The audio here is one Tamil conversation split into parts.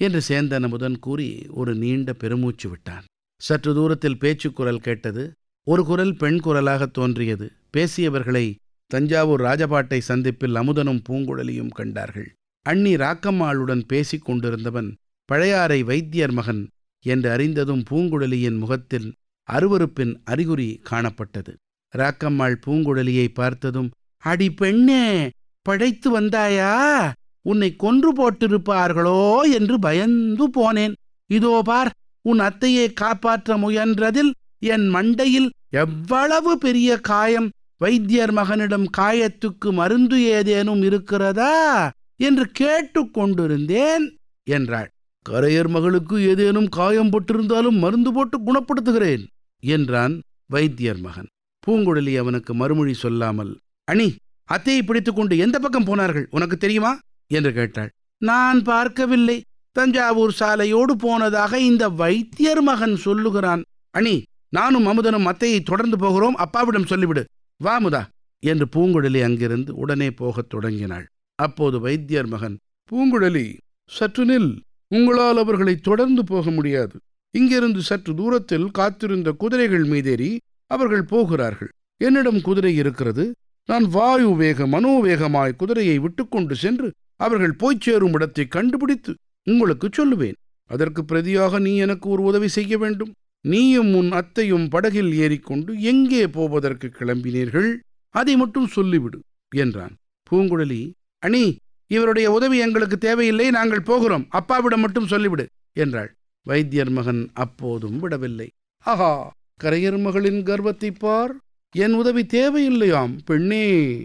என்று சேந்தன் அமுதன் கூறி ஒரு நீண்ட பெருமூச்சு விட்டான் சற்று தூரத்தில் பேச்சுக் குரல் கேட்டது ஒரு குரல் பெண் குரலாகத் தோன்றியது பேசியவர்களை தஞ்சாவூர் ராஜபாட்டை சந்திப்பில் அமுதனும் பூங்குழலியும் கண்டார்கள் அண்ணி ராக்கம்மாளுடன் பேசிக் கொண்டிருந்தவன் பழையாறை வைத்தியர் மகன் என்று அறிந்ததும் பூங்குழலியின் முகத்தில் அருவருப்பின் அறிகுறி காணப்பட்டது ராக்கம்மாள் பூங்குழலியை பார்த்ததும் அடி பெண்ணே படைத்து வந்தாயா உன்னை கொன்று போட்டிருப்பார்களோ என்று பயந்து போனேன் இதோ பார் உன் அத்தையை காப்பாற்ற முயன்றதில் என் மண்டையில் எவ்வளவு பெரிய காயம் வைத்தியர் மகனிடம் காயத்துக்கு மருந்து ஏதேனும் இருக்கிறதா என்று கேட்டுக் கொண்டிருந்தேன் என்றாள் கரையர் மகளுக்கு ஏதேனும் காயம் பட்டிருந்தாலும் மருந்து போட்டு குணப்படுத்துகிறேன் என்றான் வைத்தியர் மகன் பூங்குழலி அவனுக்கு மறுமொழி சொல்லாமல் அணி அத்தையை பிடித்துக்கொண்டு எந்த பக்கம் போனார்கள் உனக்கு தெரியுமா என்று கேட்டாள் நான் பார்க்கவில்லை தஞ்சாவூர் சாலையோடு போனதாக இந்த வைத்தியர் மகன் சொல்லுகிறான் அணி நானும் அமுதனும் அத்தையை தொடர்ந்து போகிறோம் அப்பாவிடம் சொல்லிவிடு வா முதா என்று பூங்குழலி அங்கிருந்து உடனே போகத் தொடங்கினாள் அப்போது வைத்தியர் மகன் பூங்குழலி சற்று நில் உங்களால் அவர்களை தொடர்ந்து போக முடியாது இங்கிருந்து சற்று தூரத்தில் காத்திருந்த குதிரைகள் மீதேறி அவர்கள் போகிறார்கள் என்னிடம் குதிரை இருக்கிறது நான் வாயு வேக மனோவேகமாய் குதிரையை விட்டுக்கொண்டு சென்று அவர்கள் போய்ச் சேரும் இடத்தை கண்டுபிடித்து உங்களுக்கு சொல்லுவேன் அதற்கு பிரதியாக நீ எனக்கு ஒரு உதவி செய்ய வேண்டும் நீயும் உன் அத்தையும் படகில் ஏறிக்கொண்டு எங்கே போவதற்கு கிளம்பினீர்கள் அதை மட்டும் சொல்லிவிடு என்றான் பூங்குழலி அணி இவருடைய உதவி எங்களுக்கு தேவையில்லை நாங்கள் போகிறோம் அப்பாவிடம் மட்டும் சொல்லிவிடு என்றாள் வைத்தியர் மகன் அப்போதும் விடவில்லை ஆஹா கரையர் மகளின் கர்வத்தைப் பார் என் உதவி தேவையில்லையாம் பெண்ணே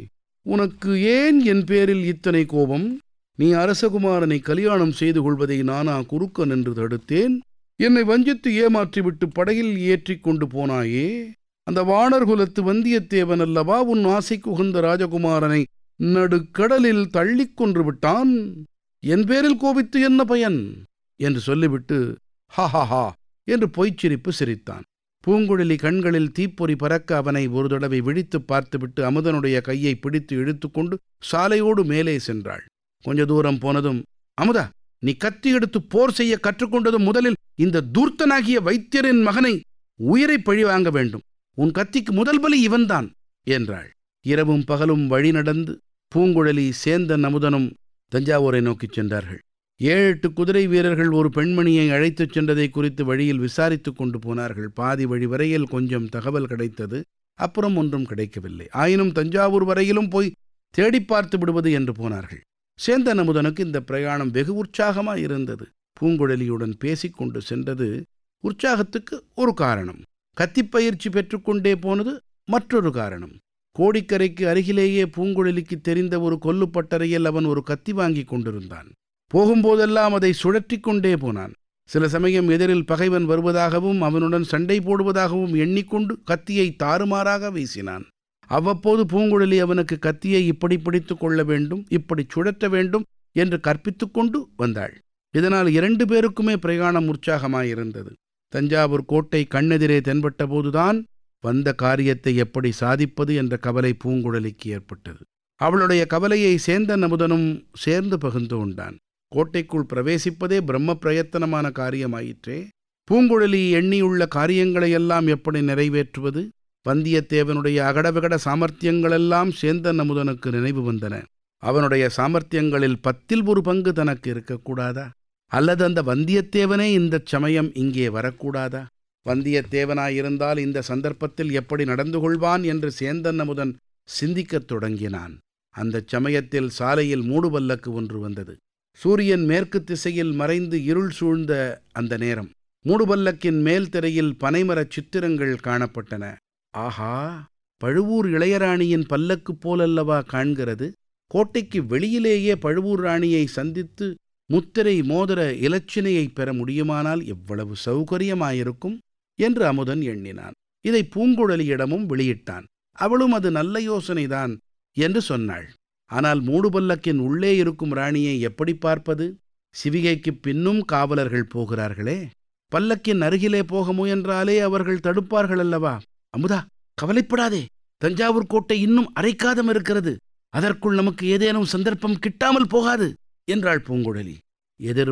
உனக்கு ஏன் என் பேரில் இத்தனை கோபம் நீ அரசகுமாரனை கல்யாணம் செய்து கொள்வதை நானா குறுக்க நின்று தடுத்தேன் என்னை வஞ்சித்து ஏமாற்றிவிட்டு படகில் ஏற்றிக் கொண்டு போனாயே அந்த வாணர் குலத்து வந்தியத்தேவன் அல்லவா உன் ஆசைக்கு உகந்த ராஜகுமாரனை நடுக்கடலில் தள்ளிக் கொன்று விட்டான் என் பேரில் கோபித்து என்ன பயன் என்று சொல்லிவிட்டு ஹஹஹா என்று பொய்ச்சிரிப்பு சிரித்தான் பூங்குழலி கண்களில் தீப்பொறி பறக்க அவனை ஒரு தடவை விழித்துப் பார்த்துவிட்டு அமுதனுடைய கையை பிடித்து இழுத்துக்கொண்டு சாலையோடு மேலே சென்றாள் கொஞ்ச தூரம் போனதும் அமுதா நீ கத்தி எடுத்து போர் செய்ய கற்றுக்கொண்டதும் முதலில் இந்த தூர்த்தனாகிய வைத்தியரின் மகனை உயிரை பழி வாங்க வேண்டும் உன் கத்திக்கு முதல் பலி இவன்தான் என்றாள் இரவும் பகலும் வழி நடந்து பூங்குழலி சேந்தன் அமுதனும் தஞ்சாவூரை நோக்கிச் சென்றார்கள் ஏழு எட்டு குதிரை வீரர்கள் ஒரு பெண்மணியை அழைத்துச் சென்றதை குறித்து வழியில் விசாரித்துக் கொண்டு போனார்கள் பாதி வழி வரையில் கொஞ்சம் தகவல் கிடைத்தது அப்புறம் ஒன்றும் கிடைக்கவில்லை ஆயினும் தஞ்சாவூர் வரையிலும் போய் தேடி பார்த்து விடுவது என்று போனார்கள் சேந்தன் அமுதனுக்கு இந்த பிரயாணம் வெகு உற்சாகமாய் இருந்தது பூங்குழலியுடன் பேசிக்கொண்டு சென்றது உற்சாகத்துக்கு ஒரு காரணம் கத்திப்பயிற்சி பெற்றுக்கொண்டே போனது மற்றொரு காரணம் கோடிக்கரைக்கு அருகிலேயே பூங்குழலிக்கு தெரிந்த ஒரு கொல்லுப்பட்டறையில் அவன் ஒரு கத்தி வாங்கி கொண்டிருந்தான் போகும்போதெல்லாம் அதை சுழற்றி கொண்டே போனான் சில சமயம் எதிரில் பகைவன் வருவதாகவும் அவனுடன் சண்டை போடுவதாகவும் எண்ணிக்கொண்டு கத்தியை தாறுமாறாக வீசினான் அவ்வப்போது பூங்குழலி அவனுக்கு கத்தியை இப்படி பிடித்து கொள்ள வேண்டும் இப்படி சுழற்ற வேண்டும் என்று கற்பித்துக் கொண்டு வந்தாள் இதனால் இரண்டு பேருக்குமே பிரயாணம் உற்சாகமாயிருந்தது தஞ்சாவூர் கோட்டை கண்ணெதிரே தென்பட்ட போதுதான் வந்த காரியத்தை எப்படி சாதிப்பது என்ற கவலை பூங்குழலிக்கு ஏற்பட்டது அவளுடைய கவலையை சேந்தன் அமுதனும் சேர்ந்து பகிர்ந்து கொண்டான் கோட்டைக்குள் பிரவேசிப்பதே பிரம்ம பிரயத்தனமான காரியமாயிற்றே பூங்குழலி எண்ணியுள்ள காரியங்களையெல்லாம் எப்படி நிறைவேற்றுவது வந்தியத்தேவனுடைய அகடவிகட சாமர்த்தியங்களெல்லாம் சேந்தன் அமுதனுக்கு நினைவு வந்தன அவனுடைய சாமர்த்தியங்களில் பத்தில் ஒரு பங்கு தனக்கு இருக்கக்கூடாதா அல்லது அந்த வந்தியத்தேவனே இந்தச் சமயம் இங்கே வரக்கூடாதா வந்தியத்தேவனாயிருந்தால் இந்த சந்தர்ப்பத்தில் எப்படி நடந்து கொள்வான் என்று சேந்தன் அமுதன் சிந்திக்கத் தொடங்கினான் அந்தச் சமயத்தில் சாலையில் மூடுபல்லக்கு ஒன்று வந்தது சூரியன் மேற்கு திசையில் மறைந்து இருள் சூழ்ந்த அந்த நேரம் மூடுபல்லக்கின் மேல் திரையில் பனைமரச் சித்திரங்கள் காணப்பட்டன ஆஹா பழுவூர் இளையராணியின் பல்லக்கு போலல்லவா காண்கிறது கோட்டைக்கு வெளியிலேயே பழுவூர் ராணியை சந்தித்து முத்திரை மோதிர இலச்சினையை பெற முடியுமானால் எவ்வளவு சௌகரியமாயிருக்கும் என்று அமுதன் எண்ணினான் இதை பூங்குழலியிடமும் வெளியிட்டான் அவளும் அது நல்ல யோசனைதான் என்று சொன்னாள் ஆனால் மூடுபல்லக்கின் உள்ளே இருக்கும் ராணியை எப்படி பார்ப்பது சிவிகைக்கு பின்னும் காவலர்கள் போகிறார்களே பல்லக்கின் அருகிலே போக முயன்றாலே அவர்கள் தடுப்பார்கள் அல்லவா அமுதா கவலைப்படாதே தஞ்சாவூர் கோட்டை இன்னும் அரைக்காதம் இருக்கிறது அதற்குள் நமக்கு ஏதேனும் சந்தர்ப்பம் கிட்டாமல் போகாது என்றாள் பூங்குழலி எதிர்